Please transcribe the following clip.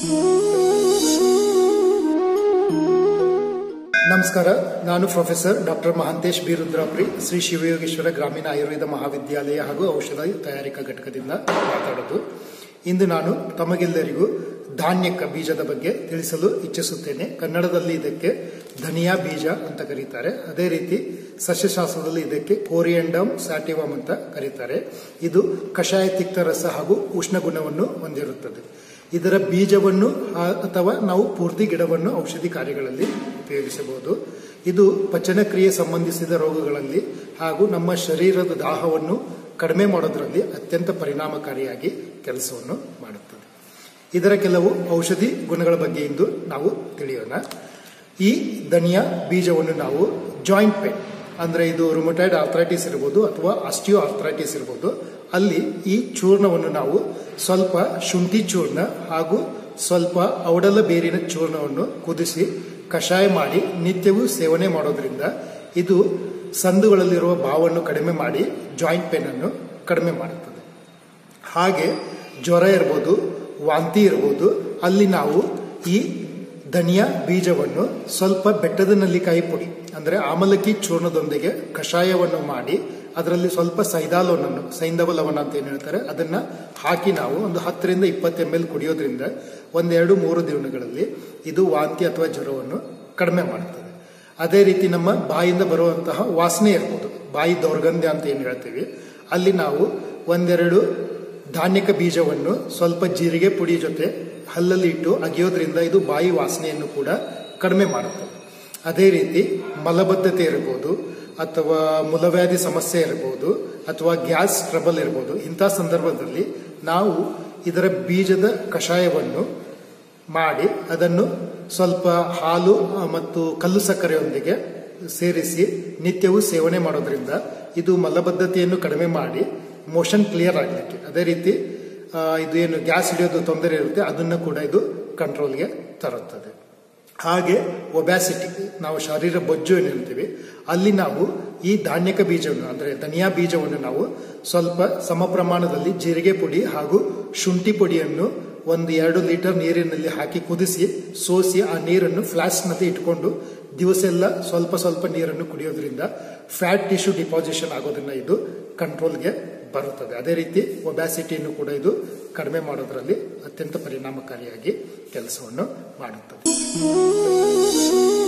ನಮಸ್ಕಾರ ನಾನು professor doctor Mahantesh ಬೀರುದ್ರಾಪ್ರಿ ಶ್ರೀ ಶಿವಯೋಗೇಶ್ವರ ಗ್ರಾಮೀಣ ಆಯುರ್ವೇದ ಮಹಾವಿದ್ಯಾಲಯ ಹಾಗೂ ಔಷಧ ತಯಾರಿಕಾ ಘಟಕದಿಂದ ಮಾತಾಡೋದು ಇಂದು ನಾನು ತಮಗೆಲ್ಲರಿಗೂ ಧಾನ್ಯಕ ಬೀಜದ ಬಗ್ಗೆ ತಿಳಿಸಲು ಇಚ್ಛಿಸುತ್ತೇನೆ ಕನ್ನಡದಲ್ಲಿ ಇದಕ್ಕೆ ಧನಿಯಾ ಬೀಜ ಅಂತ ಕರೀತಾರೆ ಅದೇ ರೀತಿ ಸಸ್ಯಶಾಸ್ತ್ರದಲ್ಲಿ ಇದಕ್ಕೆ ಕೋರಿಯಂಡಮ್ ಸ್ಯಾಟಿವಮ್ ಅಂತ ಕರೀತಾರೆ ಇದು ಕಷಾಯ ತಿಕ್ತರಸ ಹಾಗೂ ಉಷ್ಣ ಗುಣವನ್ನು ಹೊಂದಿರುತ್ತದೆ ಇದರ ಬೀಜವನ್ನು ಆ- ಅಥವಾ ನಾವು ಪೂರ್ತಿ ಗಿಡವನ್ನು ಔಷಧಿ ಕಾರ್ಯಗಳಲ್ಲಿ ಉಪಯೋಗಿಸಬಹುದು ಇದು ಪಚನಕ್ರಿಯೆ ಸಂಬಂಧಿಸಿದ ರೋಗಗಳಲ್ಲಿ ಹಾಗೂ ನಮ್ಮ ಶರೀರದ ದಾಹವನ್ನು ಕಡಿಮೆ ಮಾಡೋದರಲ್ಲಿ ಅತ್ಯಂತ ಪರಿಣಾಮಕಾರಿಯಾಗಿ ಕೆಲಸವನ್ನು ಮಾಡುತ್ತದೆ ಇದರ ಕೆಲವು ಔಷಧಿ ಗುಣಗಳ ಬಗ್ಗೆ ಇಂದು ನಾವು ತಿಳಿಯೋಣ ಈ ಧನಿಯಾ ಬೀಜವನ್ನು ನಾವು ಜಾಯಿಂಟ್ ಪೇನ್ ಅಂದ್ರೆ ಇದು ರುಮಟೈಡ್ ಆರ್ಥರೈಟಿಸ್ ಇರ್ಬೋದು ಅಥವಾ ಆಸ್ಟಿಯೋ ಆರ್ಥರೈಟಿಸ್ ಇರ್ಬೋದು ಅಲ್ಲಿ ಈ ಚೂರ್ಣವನ್ನು ನಾವು ಸ್ವಲ್ಪ ಶುಂಠಿ ಚೂರ್ಣ ಹಾಗೂ ಸ್ವಲ್ಪ ಔಡಲ ಬೇರಿನ ಚೂರ್ಣವನ್ನು ಕುದಿಸಿ ಕಷಾಯ ಮಾಡಿ ನಿತ್ಯವೂ ಸೇವನೆ ಮಾಡೋದ್ರಿಂದ ಇದು ಸಂದುಗಳಲ್ಲಿರುವ ಬಾವನ್ನು ಕಡಿಮೆ ಮಾಡಿ ಜಾಯಿಂಟ್ ಪೇನ್ ಅನ್ನು ಕಡಿಮೆ ಮಾಡುತ್ತದೆ ಹಾಗೆ ಜ್ವರ ಇರ್ಬೋದು ವಾಂತಿ ಇರ್ಬೋದು ಅಲ್ಲಿ ನಾವು ಈ ಧನಿಯಾ ಬೀಜವನ್ನು ಸ್ವಲ್ಪ ಬೆಟ್ಟದ ನಲ್ಲಿಕಾಯಿ ಪುಡಿ ಅಂದ್ರೆ ಆಮಲಕ್ಕಿ ಚೂರ್ಣದೊಂದಿಗೆ ಕಷಾಯವನ್ನು ಮಾಡಿ ಅದರಲ್ಲಿ ಸ್ವಲ್ಪ ಸೈದಾಲೋನನ್ನು ಸೈಂಧವ ಲವಣ ಅಂತ ಏನು ಹೇಳ್ತಾರೆ ಅದನ್ನ ಹಾಕಿ ನಾವು ಒಂದು ಹತ್ತರಿಂದ ಇಪ್ಪತ್ತು ಎಂ ಎಲ್ ಕುಡಿಯೋದ್ರಿಂದ ಒಂದೆರಡು ಮೂರು ದಿನಗಳಲ್ಲಿ ಇದು ವಾಂತಿ ಅಥವಾ ಜ್ವರವನ್ನು ಕಡಿಮೆ ಮಾಡುತ್ತದೆ ಅದೇ ರೀತಿ ನಮ್ಮ ಬಾಯಿಂದ ಬರುವಂತಹ ವಾಸನೆ ಇರ್ಬೋದು ಬಾಯಿ ದೌರ್ಗಂಧ್ಯ ಅಂತ ಏನು ಹೇಳ್ತೀವಿ ಅಲ್ಲಿ ನಾವು ಒಂದೆರಡು ಧಾನ್ಯಕ ಬೀಜವನ್ನು ಸ್ವಲ್ಪ ಜೀರಿಗೆ ಪುಡಿ ಜೊತೆ ಹಲ್ಲಲ್ಲಿ ಇಟ್ಟು ಅಗಿಯೋದ್ರಿಂದ ಇದು ಬಾಯಿ ವಾಸನೆಯನ್ನು ಕೂಡ ಕಡಿಮೆ ಮಾಡುತ್ತದೆ ಅದೇ ರೀತಿ ಮಲಬದ್ಧತೆ ಇರಬಹುದು ಅಥವಾ ಮೂಲವ್ಯಾಧಿ ಸಮಸ್ಯೆ ಇರಬಹುದು ಅಥವಾ ಗ್ಯಾಸ್ ಟ್ರಬಲ್ ಇರಬಹುದು ಇಂಥ ಸಂದರ್ಭದಲ್ಲಿ ನಾವು ಇದರ ಬೀಜದ ಕಷಾಯವನ್ನು ಮಾಡಿ ಅದನ್ನು ಸ್ವಲ್ಪ ಹಾಲು ಆ, ಮತ್ತು ಕಲ್ಲು ಸಕ್ಕರೆಯೊಂದಿಗೆ ಸೇರಿಸಿ ನಿತ್ಯವೂ ಸೇವನೆ ಮಾಡೋದ್ರಿಂದ ಇದು ಮಲಬದ್ಧತೆಯನ್ನು ಕಡಿಮೆ ಮಾಡಿ ಮೋಷನ್ ಕ್ಲಿಯರ್ ಆಗಲಿಕ್ಕೆ ಅದೇ ರೀತಿ ಆ, ಇದು ಏನು ಗ್ಯಾಸ್ ಹಿಡಿಯೋದು ತೊಂದರೆ ಇರುತ್ತೆ ಅದನ್ನು ಕೂಡ ಇದು ಕಂಟ್ರೋಲ್ಗೆ ತರುತ್ತದೆ ಹಾಗೆ ಒಬ್ಯಾಸಿಟಿ ನಾವು ಶರೀರ ಬೊಜ್ಜು ಏನು ಹೇಳ್ತೀವಿ ಅಲ್ಲಿ ನಾವು ಈ ಧಾನ್ಯಕ ಬೀಜವನ್ನು ಅಂದ್ರೆ ಧನಿಯಾ ಬೀಜವನ್ನು ನಾವು ಸ್ವಲ್ಪ ಸಮ ಪ್ರಮಾಣದಲ್ಲಿ ಜೀರಿಗೆ ಪುಡಿ ಹಾಗೂ ಶುಂಠಿ ಪುಡಿಯನ್ನು ಒಂದು ಎರಡು ಲೀಟರ್ ನೀರಿನಲ್ಲಿ ಹಾಕಿ ಕುದಿಸಿ ಸೋಸಿ ಆ ನೀರನ್ನು ಫ್ಲಾಸ್ಕ್ನಲ್ಲಿ ಇಟ್ಕೊಂಡು ದಿವಸ ಎಲ್ಲ ಸ್ವಲ್ಪ ಸ್ವಲ್ಪ ನೀರನ್ನು ಕುಡಿಯೋದ್ರಿಂದ ಫ್ಯಾಟ್ ಟಿಶ್ಯೂ ಡಿಪಾಸಿಷನ್ ಆಗೋದ್ರಿಂದ ಇದು ಕಂಟ್ರೋಲ್ಗೆ ಬರುತ್ತದೆ ಅದೇ ರೀತಿ ಒಬ್ಯಾಸಿಟಿಯನ್ನು ಕೂಡ ಇದು ಕಡಿಮೆ ಮಾಡೋದ್ರಲ್ಲಿ ಅತ್ಯಂತ ಪರಿಣಾಮಕಾರಿಯಾಗಿ ಕೆಲಸವನ್ನು ಮಾಡುತ್ತದೆ